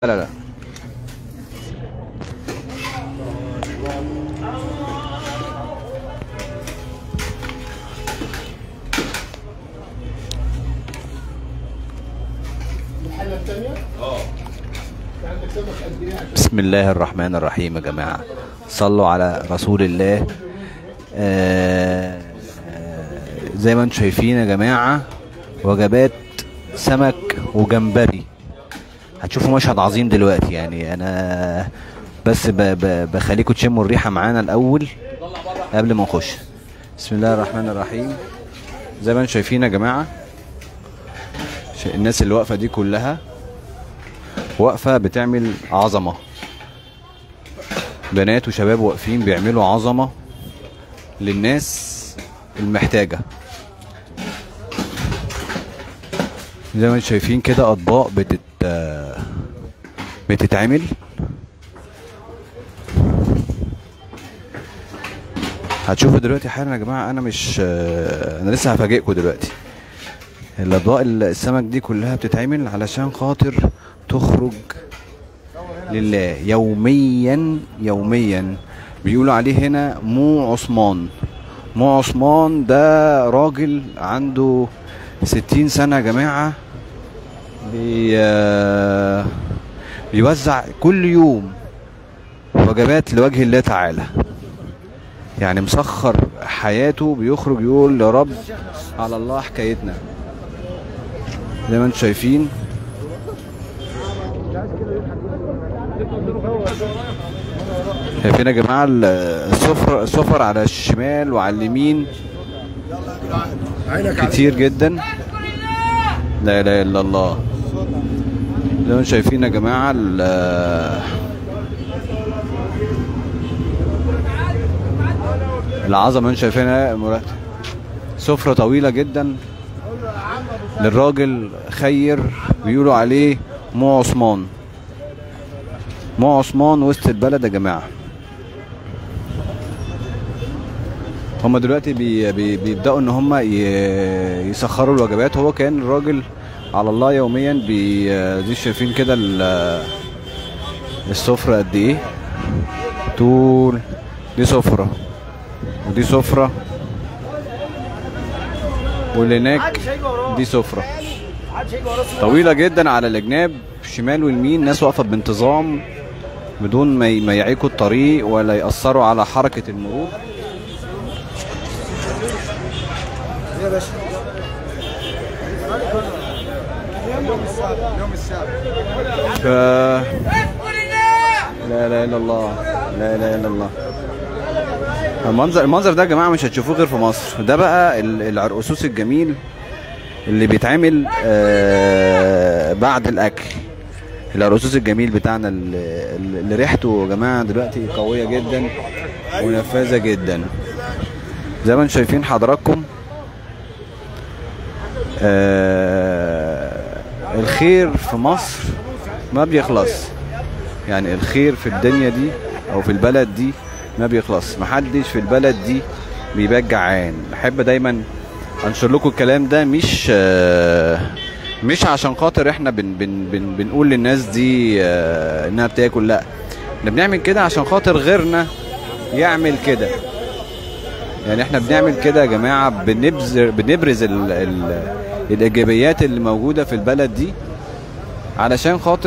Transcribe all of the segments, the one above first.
لا لا بسم الله الرحمن الرحيم يا جماعة صلوا على رسول الله آه، آه، زي ما انتم شايفين يا جماعة وجبات سمك وجمبري هتشوفوا مشهد عظيم دلوقتي يعني انا بس ب- ب- بخليكم تشموا الريحة معانا الاول قبل ما نخش بسم الله الرحمن الرحيم زي ما انتم شايفين يا جماعة ش- الناس اللي واقفة دي كلها واقفة بتعمل عظمة بنات وشباب واقفين بيعملوا عظمة للناس المحتاجة زي ما انتم شايفين كده اطباق بتت بتتعمل هتشوفوا دلوقتي حالا يا جماعه انا مش انا لسه هفاجئكم دلوقتي الاطباق السمك دي كلها بتتعمل علشان خاطر تخرج لله يوميا يوميا بيقولوا عليه هنا مو عثمان مو عثمان ده راجل عنده ستين سنة يا جماعة بي آه، بيوزع كل يوم وجبات لوجه الله تعالى يعني مسخر حياته بيخرج يقول يا رب على الله حكايتنا زي ما انتم شايفين شايفين يا جماعه ال- السفر السفر على الشمال وعلى اليمين كتير جدا لا اله الا الله زي ما انتم شايفين يا جماعه ال- العظمه انتم شايفينها مرتب سفره طويله جدا للراجل خير بيقولوا عليه مو عثمان مو عثمان وسط البلد يا جماعه هما دلوقتي بي بي بيبداوا ان هما ي- يسخروا الوجبات هو كان الراجل على الله يوميا بي دي شايفين كده ال- السفرة قد ايه طول دي سفرة ودي سفرة واللي هناك دي سفرة طويلة جدا على الجناب شمال واليمين ناس واقفة بانتظام بدون ما ي- ما يعيقوا الطريق ولا يأثروا على حركة المرور يا باشا ف... لا اله الا الله لا اله الا الله المنظر المنظر ده يا جماعه مش هتشوفوه غير في مصر ده بقى ال- العرقسوس الجميل اللي بيتعمل آه بعد الاكل العرقسوس الجميل بتاعنا اللي, اللي ريحته يا جماعه دلوقتي قويه جدا ونفاذه جدا زي ما انتم شايفين حضراتكم آه الخير في مصر ما بيخلص يعني الخير في الدنيا دي او في البلد دي ما بيخلص محدش في البلد دي بيبقى جعان بحب دايما انشر لكم الكلام ده مش آه مش عشان خاطر احنا بن بن بن بنقول للناس دي آه انها بتاكل لا احنا بنعمل كده عشان خاطر غيرنا يعمل كده يعني احنا بنعمل كده يا جماعه بنبذر بنبرز ال ال الايجابيات اللي موجوده في البلد دي علشان خاطر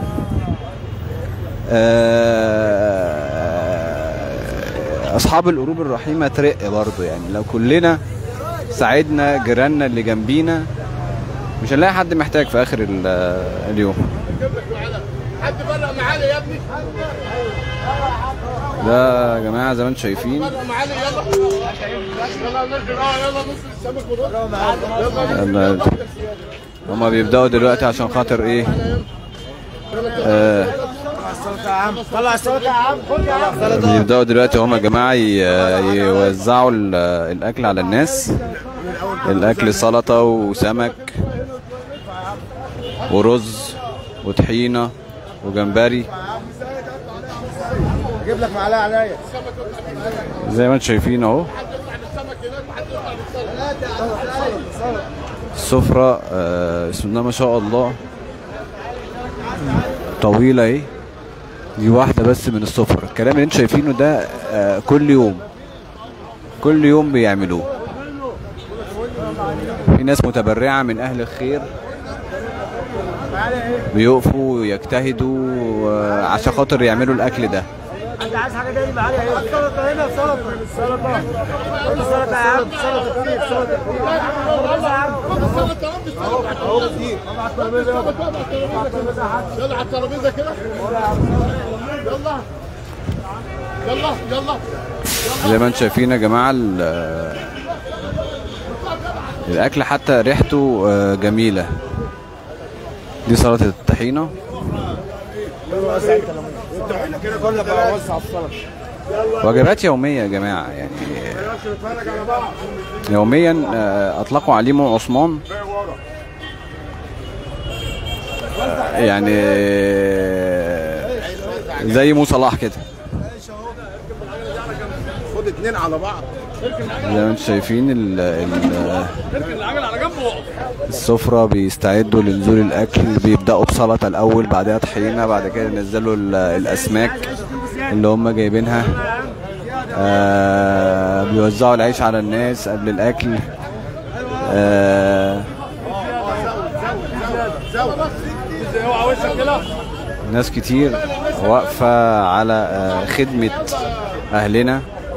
آه، اصحاب القلوب الرحيمه ترق برضه يعني لو كلنا ساعدنا جيراننا اللي جنبينا مش هنلاقي حد محتاج في اخر ال- اليوم حد فرق معانا يا ابني ده يا جماعه زي ما انتم شايفين فرق معانا يلا يلا نرجع اه يلا نص السمك ونص لما هما بيبداوا دلوقتي عشان خاطر ايه آه طلع الصوت يا عم خد يا عم بيبداوا دلوقتي هما يا جماعه ي- يوزعوا ال- الاكل على الناس الاكل سلطه وسمك ورز وطحينه وجمبري اجيب لك معلقه عليا زي ما انتم شايفين اهو السفرة آه، بسم الله ما شاء الله طويلة اهي دي واحدة بس من السفرة الكلام اللي انتوا شايفينه ده آه، كل يوم كل يوم بيعملوه في ناس متبرعة من أهل الخير بيقفوا ويجتهدوا آه، عشان خاطر يعملوا الأكل ده انت عايز حاجه تاني معايا ايه؟ السلطه هنا سلطه السلطه السلطه يا عم سلطه كتير سلطه كتير يلا يا عم اهو كتير يلا على الترابيزه كده يلا يلا يلا زي ما انتم شايفين يا جماعة ال- الأكل حتى ريحته آه، جميلة دي سلطة الطحينة كده كله بقى وسع السلطه وجبات يومية يا جماعة يعني يوميا آه، أطلقوا عليه مو عثمان آه، يعني آه، زي مو صلاح كده خد اتنين على بعض زي ما انتم شايفين ال ال السفرة بيستعدوا لنزول الأكل بيبدأوا بسلطة الأول بعدها طحينة بعد كده ينزلوا ال- الأسماك اللي هم جايبينها آه بيوزعوا العيش على الناس قبل الأكل آه اوعى وشك كده ناس كتير واقفة على آه، خدمة أهلنا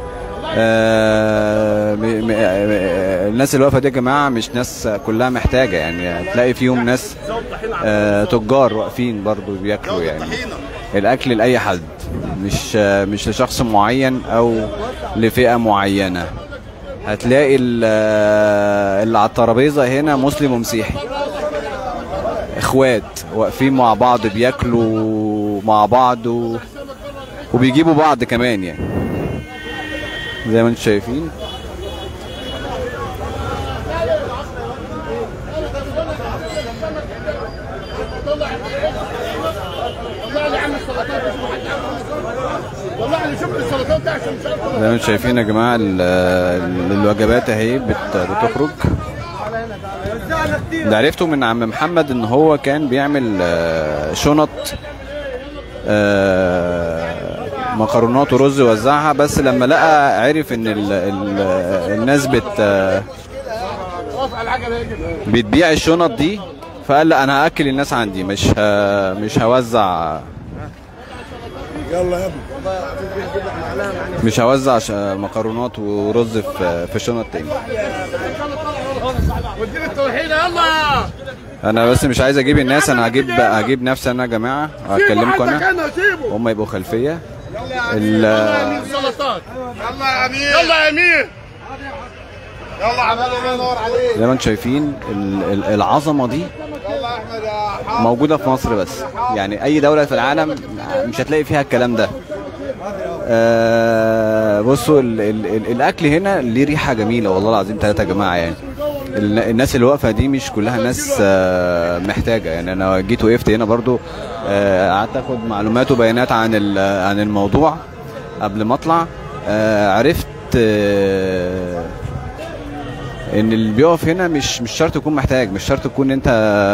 آه، م- م- آه، الناس اللي واقفة دي يا جماعة مش ناس كلها محتاجة يعني هتلاقي فيهم ناس آه، تجار واقفين برضو بياكلوا يعني الأكل لأي حد مش آه، مش لشخص معين أو لفئة معينة هتلاقي ال- آه، اللي على الترابيزة هنا مسلم ومسيحي اخوات واقفين مع بعض بياكلوا مع بعض و... وبيجيبوا بعض كمان يعني زي ما انتم شايفين طلع لي عم السلطات شوف حد طلع لي شوف السلطات دي عشان مش عارف زي ما انتم شايفين يا جماعه ال- ال- الوجبات اهي بت... بتخرج ده عرفته من عم محمد ان هو كان بيعمل آه، شنط آه، مكرونات ورز يوزعها بس لما لقى عرف ان ال... ال... الناس بت آه، واقف على العجله هيك بتبيع الشنط دي فقال لا انا هاكل الناس عندي مش ه... مش هوزع يلا يا ابني مش هوزع ش- مكرونات ورز في في شنط تاني وديني الطحينه يلا انا بس مش عايز اجيب الناس انا هجيب هجيب نفسي انا يا جماعه هكلمكم انا انا سيبه هم يبقوا خلفيه يلا يا ال- امين السلطات يلا يا امين يلا يا امين يلا عمال الله ينور عليك زي ما انتم شايفين ال- ال- العظمه دي يلا يا احمد يا حاج موجوده في مصر بس يعني اي دوله في العالم مش هتلاقي فيها الكلام ده آه بصوا ال ال ال الاكل هنا ليه ريحه جميله والله العظيم ثلاثه يا جماعه يعني ال- الناس اللي واقفه دي مش كلها ناس آه محتاجه يعني انا جيت وقفت هنا برضو آه، قعدت اخد معلومات وبيانات عن ال- عن الموضوع قبل ما اطلع آه عرفت آه ان اللي بيقف هنا مش مش شرط يكون محتاج مش شرط تكون انت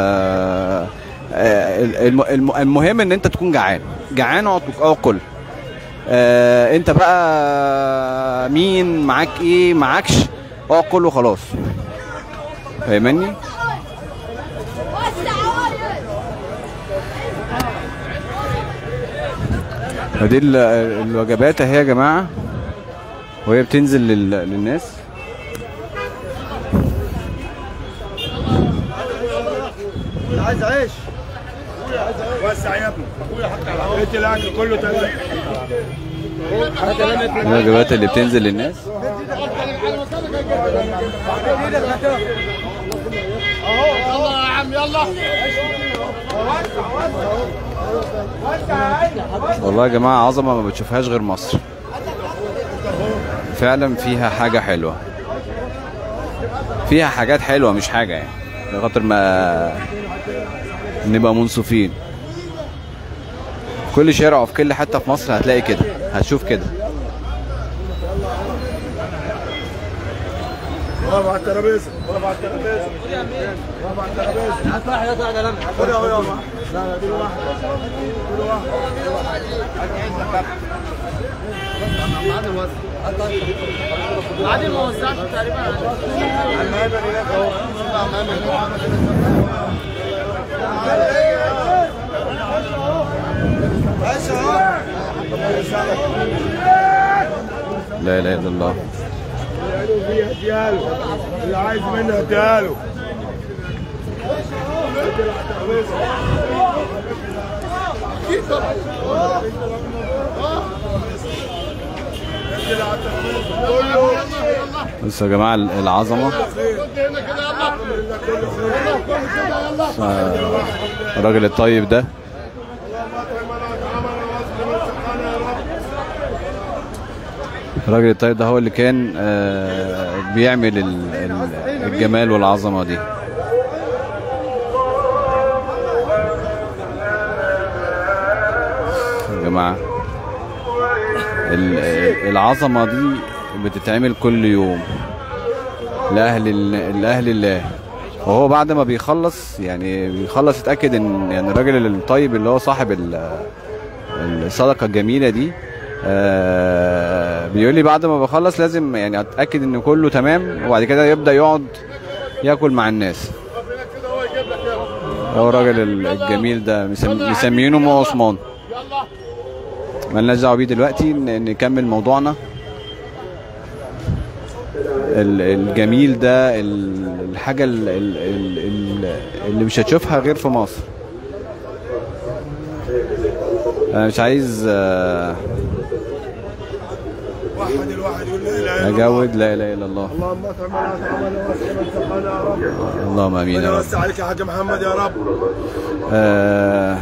آه، الم- الم- المهم ان انت تكون جعان جعان اقعد اقعد كل آه، انت بقى مين معاك ايه معاكش اقعد كل وخلاص فاهمني فدي ال- الوجبات اهي يا جماعه وهي بتنزل لل- للناس عايز عيش وسع يا ابني اخويا حتى على بيت الاكل كله تمام الوجبات اللي بتنزل للناس يلا يا عم يلا والله يا جماعة عظمة ما بتشوفهاش غير مصر فعلا فيها حاجة حلوة فيها حاجات حلوة مش حاجة يعني لخاطر ما نبقى منصفين في كل شارع وفي كل حتة في مصر هتلاقي كده هتشوف كده واقف على الترابيزه واقف على الترابيزه واقف على الترابيزه هتروح يا طلع ده خد اهو يابا لا لا دي واحده دي واحده عادي ما وزعش تقريبا المهم هناك اهو لا اله الا الله فيها اديها له اللي عايز منه اديها له بصوا يا جماعه العظمه الراجل الطيب ده الراجل الطيب ده هو اللي كان آه، بيعمل ال- ال- الجمال والعظمه دي يا جماعه ال- العظمه دي بتتعمل كل يوم لاهل ال- لاهل الله وهو بعد ما بيخلص يعني بيخلص يتاكد ان يعني الراجل الطيب اللي هو صاحب ال- الصدقه الجميله دي آه بيقول لي بعد ما بخلص لازم يعني اتاكد ان كله تمام وبعد كده يبدا يقعد ياكل مع الناس هو الراجل ال- الجميل ده مسم- مسمينه ام عثمان مالناش دعوه بيه دلوقتي ن- نكمل موضوعنا ال- الجميل ده ال- الحاجة ال- ال- ال- ال- اللي مش هتشوفها غير في مصر أنا مش عايز آه، واحد الواحد يقول لا اله الا الله أجود لا إله إلا الله اللهم اطعم ولا اطعم واسع من سقانا يا رب اللهم آمين يا ربنا رب يوسع عليك يا حاج محمد يا رب آه،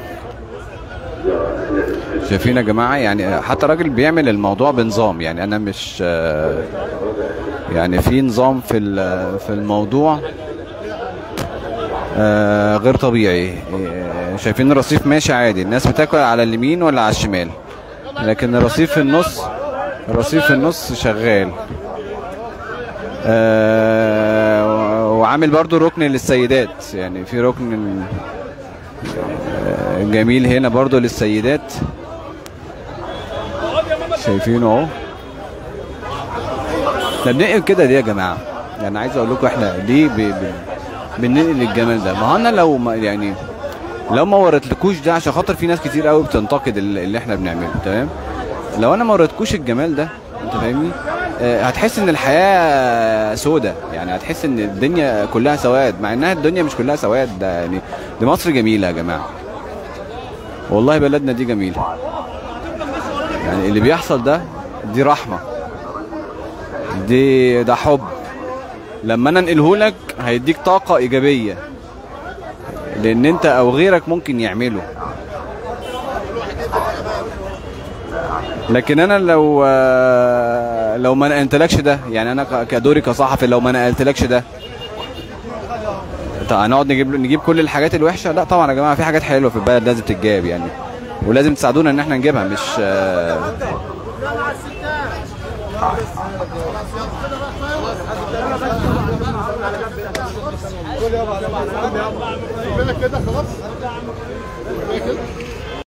شايفين يا جماعة يعني حتى راجل بيعمل الموضوع بنظام يعني أنا مش آه، يعني في نظام في ال- في الموضوع آه، غير طبيعي آه، شايفين الرصيف ماشي عادي الناس بتاكل على اليمين ولا على الشمال لكن الرصيف في النص الرصيف في النص شغال آه، وعامل برضو ركن للسيدات يعني في ركن آه، جميل هنا برضو للسيدات شايفينه اهو احنا بننقل كده ليه يا جماعه يعني عايز اقول لكم احنا ليه ب... ب... بننقل الجمال ده ما هو انا لو ما يعني لو ما وريتلكوش ده عشان خاطر في ناس كتير قوي بتنتقد ال- اللي احنا بنعمله تمام لو انا ما وريتكوش الجمال ده انت فاهمني آه، هتحس ان الحياه سودة يعني هتحس ان الدنيا كلها سواد مع انها الدنيا مش كلها سواد ده يعني دي مصر جميله يا جماعه والله بلدنا دي جميله يعني اللي بيحصل ده دي رحمه دي ده حب لما انا انقله لك هيديك طاقه ايجابيه لان انت او غيرك ممكن يعمله لكن انا لو آه، لو ما نقلتلكش ده يعني انا ك- كدوري كصحفي لو ما نقلتلكش ده طب هنقعد نجيب نجيب كل الحاجات الوحشه لا طبعا يا جماعه في حاجات حلوه في البلد لازم تتجاب يعني ولازم تساعدونا ان احنا نجيبها مش آه، كده كده خلاص